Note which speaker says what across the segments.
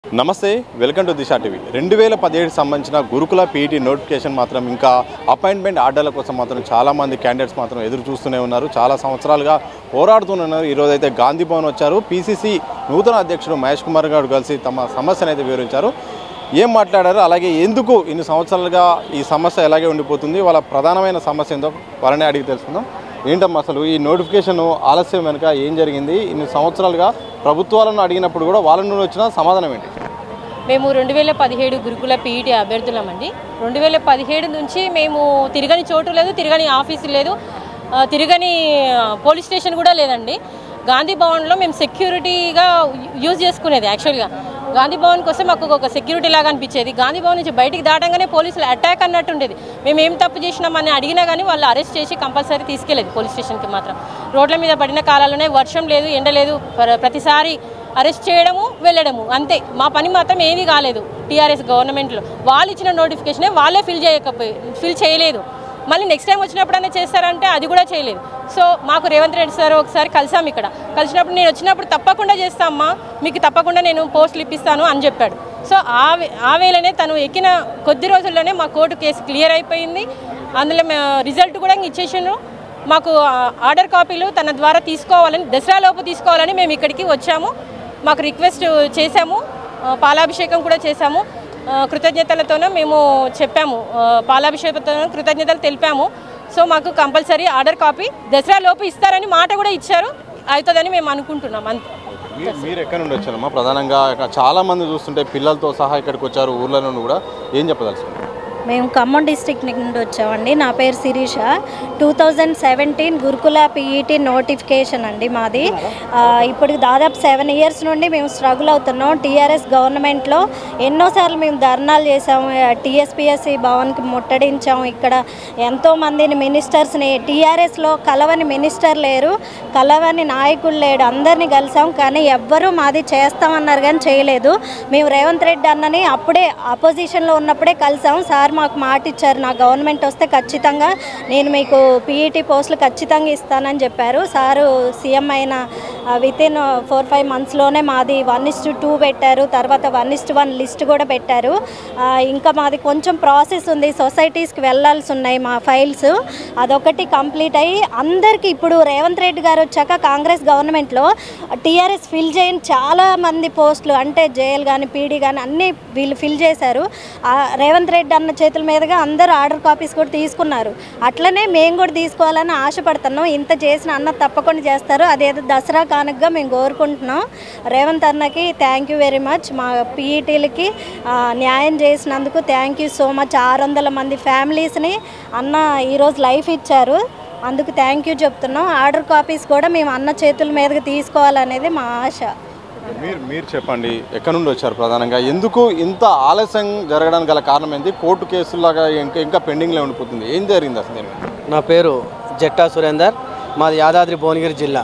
Speaker 1: నమస్తే welcome to Disha TV రెండు వేల పదిహేడుకి సంబంధించిన గురుకుల పీఈటీ నోటిఫికేషన్ మాత్రం ఇంకా అపాయింట్మెంట్ ఆర్డర్ల కోసం మాత్రం చాలామంది క్యాండిడేట్స్ మాత్రం ఎదురు చూస్తూనే ఉన్నారు చాలా సంవత్సరాలుగా పోరాడుతూనే ఉన్నారు ఈరోజు అయితే గాంధీ భవన్ వచ్చారు పీసీసీ నూతన అధ్యక్షుడు మహేష్ కుమార్ గారు కలిసి తమ సమస్యను అయితే వివరించారు ఏం మాట్లాడారు అలాగే ఎందుకు ఇన్ని సంవత్సరాలుగా ఈ సమస్య ఎలాగే ఉండిపోతుంది వాళ్ళ ప్రధానమైన సమస్య ఏందో వాళ్ళని అడిగి తెలుసుకుందాం ఏంటమ్మా అసలు ఈ నోటిఫికేషన్ ఆలస్యం వెనుక ఏం జరిగింది ఇన్ని సంవత్సరాలుగా ప్రభుత్వాలను అడిగినప్పుడు కూడా వాళ్ళ నుండి వచ్చిన సమాధానం ఏంటి
Speaker 2: మేము రెండు వేల పదిహేడు గురుకుల పీఈటీ అభ్యర్థులమండి రెండు వేల పదిహేడు నుంచి మేము తిరగని చోటు లేదు తిరగని ఆఫీసు లేదు ఆ, తిరగని ఆ, పోలీస్ స్టేషన్ కూడా లేదండి గాంధీ భవన్లో మేము సెక్యూరిటీగా యూజ్ చేసుకునేది యాక్చువల్గా గాంధీ భవన్ కోసం మాకు ఒక సెక్యూరిటీ లాగా అనిపించేది గాంధీ భవన్ నుంచి బయటికి దాటంగానే పోలీసులు అటాక్ అన్నట్టు ఉండేది మేము ఏం తప్పు చేసినామని అడిగినా కానీ వాళ్ళు అరెస్ట్ చేసి కంపల్సరీ తీసుకెళ్ళేది పోలీస్ స్టేషన్కి మాత్రం రోడ్ల మీద పడిన కాలాల్లోనే వర్షం లేదు ఎండ లేదు ప్ర- ప్రతిసారి అరెస్ట్ చేయడము వెళ్ళడము అంతే మా పని మాత్రం ఏమీ కాలేదు టీఆర్ఎస్ గవర్నమెంట్లో వాళ్ళు ఇచ్చిన నోటిఫికేషనే వాళ్ళే ఫిల్ చేయకపోయి ఫిల్ చేయలేదు మళ్ళీ నెక్స్ట్ టైం వచ్చినప్పుడైనా చేస్తారంటే అది కూడా చేయలేదు సో మాకు రేవంత్ రెడ్డి సార్ ఒకసారి కలిసాం ఇక్కడ కలిసినప్పుడు నేను వచ్చినప్పుడు తప్పకుండా చేస్తామ్మా మీకు తప్పకుండా నేను పోస్టులు ఇప్పిస్తాను అని చెప్పాడు సో ఆ వే- ఆ వేళనే తను ఎక్కిన కొద్ది రోజుల్లోనే మా కోర్టు కేసు క్లియర్ అయిపోయింది అందులో మే- రిజల్ట్ కూడా ఇచ్చేసాను మాకు ఆ, ఆర్డర్ కాపీలు తన ద్వారా తీసుకోవాలని దసరా లోపు తీసుకోవాలని మేము ఇక్కడికి వచ్చాము మాకు రిక్వెస్ట్ చేశాము ఆ, పాలాభిషేకం కూడా చేశాము ఆ, కృతజ్ఞతలతోనే మేము చెప్పాము ఆ, పాలాభిషేకంతో కృతజ్ఞతలు తెలిపాము సో మాకు కంపల్సరీ ఆర్డర్ కాపీ దసరా లోపు ఇస్తారని మాట కూడా ఇచ్చారు అవుతుందని మేము అనుకుంటున్నాం అంతే
Speaker 1: మీ- మీరు ఎక్కడి నుండి వచ్చారమ్మా ప్రధానంగా ఇక్కడ చాలా మంది చూస్తుంటే పిల్లలతో సహా ఇక్కడికి వచ్చారు ఊర్ల నుండి కూడా ఏం చెప్పదలుచుకున్నారు
Speaker 3: మేము ఖమ్మం డిస్ట్రిక్ట్ నుండి వచ్చామండి నా పేరు Sirisha two thousand seventeen Gurukula PET notification అండి మాది ఆ, ఇప్పుడు దాదాపు సెవెన్ ఇయర్స్ నుండి మేము స్ట్రగుల్ అవుతున్నాం టీఆర్ఎస్ గవర్నమెంట్లో ఎన్నోసార్లు మేము ధర్నాలు చేసాము టీఎస్పిఎస్సి భవన్కి ముట్టడించాము ఇక్కడ ఎంతో మందిని మినిస్టర్స్ని టీఆర్ఎస్లో కలవని మినిస్టర్ లేరు కలవని నాయకుడు లేడు అందరినీ కలిసాం కానీ ఎవ్వరూ మాది చేస్తామన్నారు కానీ చేయలేదు మేము రేవంత్ రెడ్డి అన్నని అప్పుడే అపోజిషన్లో ఉన్నప్పుడే కలిసాం సార్ మాకు మాట ఇచ్చారు నా గవర్నమెంట్ వస్తే ఖచ్చితంగా నేను మీకు పీఈటీ పోస్టులు ఖచ్చితంగా ఇస్తానని చెప్పారు సారు సీఎం అయిన విత్ ఇన్ ఫోర్ ఫైవ్ మంత్స్లోనే మాది వన్ ఇస్ టు టూ పెట్టారు తర్వాత one is to one list కూడా పెట్టారు ఆ, ఇంకా మాది కొంచెం ప్రాసెస్ ఉంది సొసైటీస్కి వెళ్ళాల్సి ఉన్నాయి మా ఫైల్స్ అదొకటి కంప్లీట్ అయ్యి అందరికీ ఇప్పుడు రేవంత్ రెడ్డి గారు వచ్చాక కాంగ్రెస్ గవర్నమెంట్లో టీఆర్ఎస్ ఫిల్ చేయని చాలా మంది పోస్టులు అంటే జేఎల్ కానీ పీడీ కానీ అన్నీ వీళ్ళు ఫిల్ చేశారు ఆ రేవంత్ రెడ్డి అన్న చేతుల మీదుగా అందరూ ఆర్డర్ కాపీస్ కూడా తీసుకున్నారు అట్లనే మేము కూడా తీసుకోవాలని ఆశపడుతున్నాం ఇంత చేసిన అన్న తప్పకుండా చేస్తారు అదేదో దసరా కానుకగా మేము కోరుకుంటున్నాం రేవంత్ అన్నకి థ్యాంక్ యూ వెరీ మచ్ మా పీఈటీలకి న్యాయం చేసినందుకు థ్యాంక్ యూ సో మచ్ ఆరు వందల మంది ఫ్యామిలీస్ని అన్న ఈరోజు లైఫ్ ఇచ్చారు అందుకు థ్యాంక్ యూ చెప్తున్నాం ఆర్డర్ కాపీస్ కూడా మేము అన్న చేతుల మీదుగా తీసుకోవాలనేది మా ఆశ
Speaker 1: మీరు మీరు చెప్పండి ఎక్కడి నుండి వచ్చారు ప్రధానంగా ఎందుకు ఇంత ఆలస్యం జరగడానికి గల కారణం ఏంటి కోర్టు కేసులాగా ఇంకా ఇంకా పెండింగ్లో ఉండిపోతుంది ఏం జరిగింది అసలు దీని మీద?
Speaker 4: నా పేరు జట్టా సురేందర్ మాది యాదాద్రి భువనగిరి జిల్లా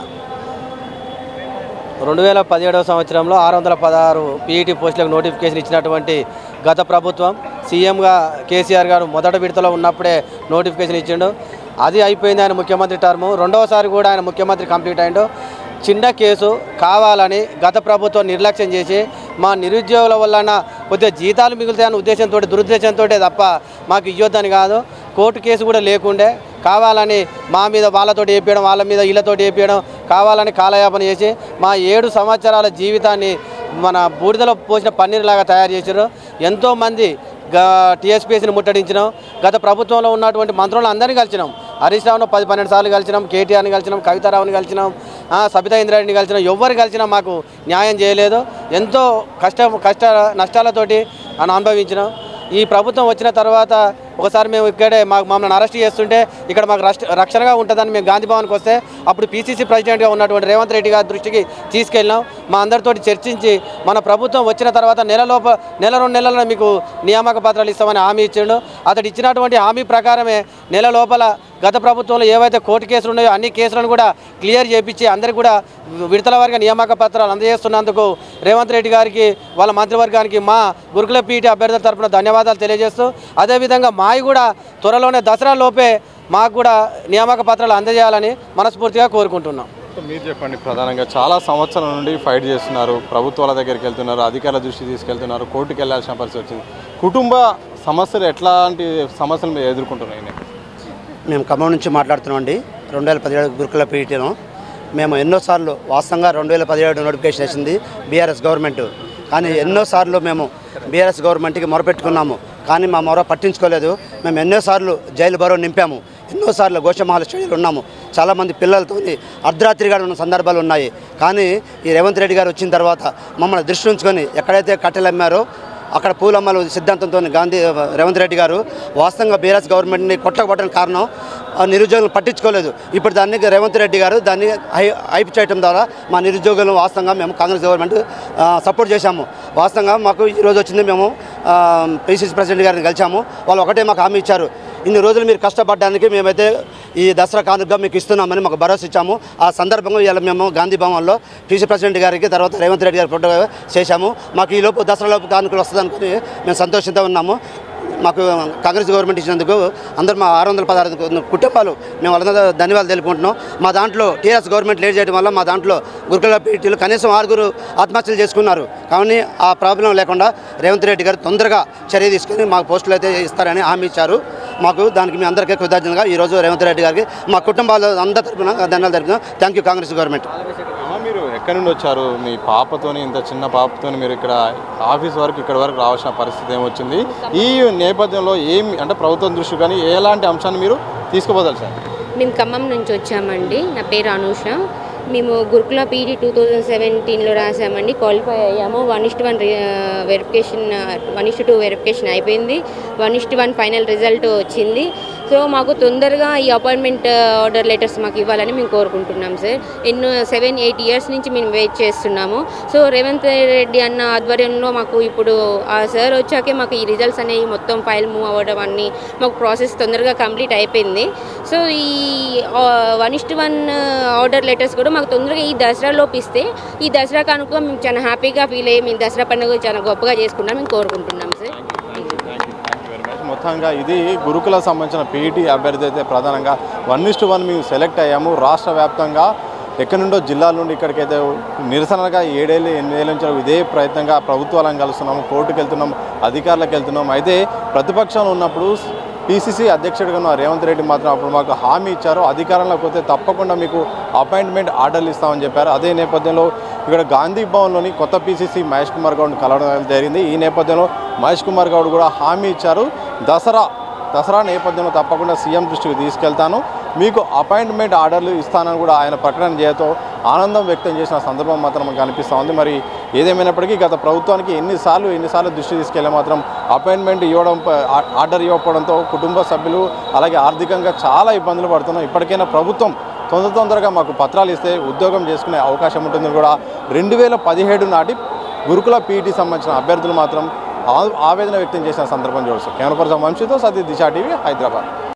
Speaker 4: రెండు వేల పదిహేడవ సంవత్సరంలో ఆరు వందల పదహారు పీఈటీ పోస్టులకు నోటిఫికేషన్ ఇచ్చినటువంటి గత ప్రభుత్వం సీఎంగా కేసీఆర్ గారు మొదటి విడతలో ఉన్నప్పుడే నోటిఫికేషన్ ఇచ్చిండు అది అయిపోయింది ఆయన ముఖ్యమంత్రి టర్ము రెండవసారి కూడా ఆయన ముఖ్యమంత్రి కంప్లీట్ అయిండు చిన్న కేసు కావాలని గత ప్రభుత్వం నిర్లక్ష్యం చేసి మా నిరుద్యోగుల వలన కొద్దిగా జీతాలు మిగులుతాయన్న ఉద్దేశంతో దురుద్దేశంతో తప్ప మాకు ఇవ్వద్దని కాదు కోర్టు కేసు కూడా లేకుండే కావాలని మా మీద వాళ్ళతోటి వేపించడం వాళ్ళ మీద వీళ్ళతోటి వేపించడం కావాలని కాలయాపన చేసి మా ఏడు సంవత్సరాల జీవితాన్ని మన బూడిదలో పోసిన పన్నీరులాగా తయారు చేశారు ఎంతోమంది గా టీఎస్పీఎస్ని ముట్టడించినాం గత ప్రభుత్వంలో ఉన్నటువంటి మంత్రులు అందరినీ కలిసినాం హరీష్ రావును పది పన్నెండు సార్లు కలిసినాం కేటీఆర్ని కలిసినాం కవితారావుని కలిసినాం ఆ, సబితా ఇంద్రారెడ్డిని కలిసినాం ఎవరు కలిసినా మాకు న్యాయం చేయలేదు ఎంతో కష్ట కష్ట నష్టాలతోటి అని అనుభవించినాం ఈ ప్రభుత్వం వచ్చిన తర్వాత ఒకసారి మేము ఇక్కడే మాకు మమ్మల్ని అరెస్ట్ చేస్తుంటే ఇక్కడ మాకు రక్ష రక్షణగా ఉంటుందని మేము గాంధీ భవన్కి వస్తే అప్పుడు పీసీసీ ప్రెసిడెంట్గా ఉన్నటువంటి రేవంత్ రెడ్డి గారి దృష్టికి తీసుకెళ్ళినాం మా అందరితోటి చర్చించి మన ప్రభుత్వం వచ్చిన తర్వాత నెల లోప నెల రెండు నెలల్లో మీకు నియామక పత్రాలు ఇస్తామని హామీ ఇచ్చిండు అతడు ఇచ్చినటువంటి హామీ ప్రకారమే నెల లోపల గత ప్రభుత్వంలో ఏవైతే కోర్టు కేసులు ఉన్నాయో అన్ని కేసులను కూడా క్లియర్ చేపించి అందరికీ కూడా విడతల వారిగా నియామక పత్రాలు అందజేస్తున్నందుకు రేవంత్ రెడ్డి గారికి వాళ్ళ మంత్రివర్గానికి మా గురుకుల పీటీ అభ్యర్థుల తరపున ధన్యవాదాలు తెలియజేస్తూ అదేవిధంగా మావి కూడా త్వరలోనే దసరా లోపే మాకు కూడా నియామక పత్రాలు అందజేయాలని మనస్ఫూర్తిగా కోరుకుంటున్నాం
Speaker 1: సో మీరు చెప్పండి ప్రధానంగా చాలా సంవత్సరాల నుండి ఫైట్ చేస్తున్నారు ప్రభుత్వాల దగ్గరికి వెళ్తున్నారు అధికారుల దృష్టి తీసుకెళ్తున్నారు కోర్టుకు వెళ్ళాల్సిన పరిస్థితి వచ్చింది కుటుంబ సమస్యలు ఎట్లాంటి సమస్యలు మీరు ఎదుర్కొంటున్నాయి ఈ నేపథ్యంలో?
Speaker 5: మేము ఖమ్మం నుంచి మాట్లాడుతున్నాం అండి రెండు వేల పదిహేడు గురుకుల పీటీను మేము ఎన్నోసార్లు వాస్తవంగా రెండు వేల పదిహేడు నోటిఫికేషన్ వచ్చింది బీఆర్ఎస్ గవర్నమెంట్ కానీ ఎన్నోసార్లు మేము బీఆర్ఎస్ గవర్నమెంట్కి మొరపెట్టుకున్నాము కానీ మా మొర పట్టించుకోలేదు మేము ఎన్నోసార్లు జైలు బరో నింపాము ఎన్నోసార్లు గోషమహల్ స్టేడియంలో ఉన్నాము చాలామంది పిల్లలతో అర్ధరాత్రిగా ఉన్న సందర్భాలు ఉన్నాయి కానీ ఈ రేవంత్ రెడ్డి గారు వచ్చిన తర్వాత మమ్మల్ని దృష్టి ఉంచుకొని ఎక్కడైతే కట్టెలు అమ్మారో అక్కడ పూలమ్మలు సిద్ధాంతంతో గాంధీ రేవంత్ రెడ్డి గారు వాస్తవంగా బీఆర్ఎస్ గవర్నమెంట్ని కొట్టకపోవడానికి కారణం ఆ నిరుద్యోగులను పట్టించుకోలేదు ఇప్పుడు దాన్ని రేవంత్ రెడ్డి గారు దాన్ని హై హైప్ చేయడం ద్వారా మా నిరుద్యోగులను వాస్తవంగా మేము కాంగ్రెస్ గవర్నమెంట్ ఆ, సపోర్ట్ చేశాము వాస్తవంగా మాకు ఈ రోజు వచ్చింది మేము పిసిసి ప్రెసిడెంట్ గారిని కలిసాము వాళ్ళు ఒకటే మాకు హామీ ఇచ్చారు ఇన్ని రోజులు మీరు కష్టపడడానికి మేమైతే ఈ దసరా కానుకగా మీకు ఇస్తున్నామని మాకు భరోసా ఇచ్చాము ఆ సందర్భంగా ఇవాళ మేము గాంధీ భవన్లో పీసీ ప్రెసిడెంట్ గారికి తర్వాత రేవంత్ రెడ్డి గారి ఫోటో చేశాము మాకు ఈ లోపు దసరా లోపు కానుకలు వస్తుందనుకుని మేము సంతోషంతో ఉన్నాము మాకు కాంగ్రెస్ గవర్నమెంట్ ఇచ్చినందుకు అందరూ మా ఆరు వందల పదహారు కుటుంబాలు మేము వాళ్ళందరూ ధన్యవాదాలు తెలుపుకుంటున్నాం మా దాంట్లో టీఆర్ఎస్ గవర్నమెంట్ లేట్ చేయడం వల్ల మా దాంట్లో గురుకుల పీటీలు కనీసం ఆరుగురు ఆత్మహత్యలు చేసుకున్నారు కానీ ఆ ప్రాబ్లం లేకుండా రేవంత్ రెడ్డి గారు తొందరగా చర్య తీసుకుని మాకు పోస్టులు అయితే ఇస్తారని హామీ ఇచ్చారు మాకు దానికి మీ అందరికీ కృతజ్ఞతగా ఈరోజు రేవంత్ రెడ్డి గారికి మా కుటుంబాల అందరి తరపున ధన్యవాదాలు తెలుపుతున్నాం థ్యాంక్ యూ కాంగ్రెస్ గవర్నమెంట్
Speaker 1: అమ్మ మీరు ఎక్కడి నుండి వచ్చారు మీ పాపతోని ఇంత చిన్న పాపతోని మీరు ఇక్కడ ఆఫీస్ వరకు ఇక్కడ వరకు రావాల్సిన పరిస్థితి ఏమొచ్చింది ఈ నేపథ్యంలో ఏమి అంటే ప్రభుత్వం దృష్టి కానీ ఎలాంటి అంశాన్ని మీరు తీసుకుపోదాలి సార్
Speaker 6: మేము ఖమ్మం నుంచి వచ్చామండి నా పేరు అనూష మేము గురుకుల పీజీ టూ థౌజండ్ సెవెంటీన్లో రాసామండి క్వాలిఫై అయ్యాము one is to one verification one is to two verification అయిపోయింది one is to one final result వచ్చింది సో మాకు తొందరగా ఈ అపాయింట్మెంట్ ఆర్డర్ లెటర్స్ మాకు ఇవ్వాలని మేము కోరుకుంటున్నాం సార్ ఎన్నో సెవెన్ ఎయిట్ ఇయర్స్ నుంచి మేము వెయిట్ చేస్తున్నాము సో రేవంత్ రెడ్డి అన్న ఆధ్వర్యంలో మాకు ఇప్పుడు ఆ సార్ వచ్చాకే మాకు ఈ రిజల్ట్స్ అనేవి మొత్తం ఫైల్ మూవ్ అవ్వడం అన్ని మాకు ప్రాసెస్ తొందరగా కంప్లీట్ అయిపోయింది సో ఈ one is to one order letters కూడా మాకు తొందరగా ఈ దసరాలోపు ఇస్తే ఈ దసరా కనుక మేము చాలా హ్యాపీగా ఫీల్ అయ్యి మేము దసరా పండుగ చాలా గొప్పగా చేసుకుంటాం మేము కోరుకుంటున్నాం సార్
Speaker 1: మొత్తంగా ఇది గురుకుల సంబంధించిన పీఈటీ అభ్యర్థి అయితే ప్రధానంగా వన్ ఇస్ వన్ మేము సెలెక్ట్ అయ్యాము రాష్ట్ర వ్యాప్తంగా ఎక్కడి నుండో జిల్లాల నుండి ఇక్కడికైతే నిరసనగా ఏడేళ్ళు ఎనిమిదేళ్ళ నుంచి ఇదే ప్రయత్నంగా ప్రభుత్వాలను కలుస్తున్నాము కోర్టుకు వెళ్తున్నాం అధికారులకు వెళ్తున్నాం అయితే ప్రతిపక్షంలో ఉన్నప్పుడు పీసీసీ అధ్యక్షుడిగా ఉన్న రేవంత్ రెడ్డి మాత్రం అప్పుడు మాకు హామీ ఇచ్చారు అధికారంలోకి వస్తే తప్పకుండా మీకు అపాయింట్మెంట్ ఆర్డర్లు ఇస్తామని చెప్పారు అదే నేపథ్యంలో ఇక్కడ గాంధీ భవన్లోని కొత్త పీసీసీ మహేష్ కుమార్ గౌడ్ని కలవడం జరిగింది ఈ నేపథ్యంలో మహేష్ కుమార్ గౌడ్ కూడా హామీ ఇచ్చారు దసరా దసరా నేపథ్యంలో తప్పకుండా సీఎం దృష్టికి తీసుకెళ్తాను మీకు అపాయింట్మెంట్ ఆర్డర్లు ఇస్తానని కూడా ఆయన ప్రకటన చేయతో ఆనందం వ్యక్తం చేసిన సందర్భం మాత్రం మనకు కనిపిస్తూ ఉంది మరి ఏదేమైనప్పటికీ గత ప్రభుత్వానికి ఎన్నిసార్లు ఎన్నిసార్లు దృష్టి తీసుకెళ్ళి మాత్రం అపాయింట్మెంట్ ఇవ్వడం ప- ఆ- ఆర్డర్ ఇవ్వకపోవడంతో కుటుంబ సభ్యులు అలాగే ఆర్థికంగా చాలా ఇబ్బందులు పడుతున్నాం ఇప్పటికైనా ప్రభుత్వం తొందర తొందరగా మాకు పత్రాలు ఇస్తే ఉద్యోగం చేసుకునే అవకాశం ఉంటుందని కూడా రెండు వేల పదిహేడు నాటి గురుకుల పీఈటీ సంబంధించిన అభ్యర్థులు మాత్రం ఆ- ఆవేదన వ్యక్తం చేసిన సందర్భం చూడవచ్చు కెమెరా పర్సన్ వంశీతో సతీ దిశా టీవీ హైదరాబాద్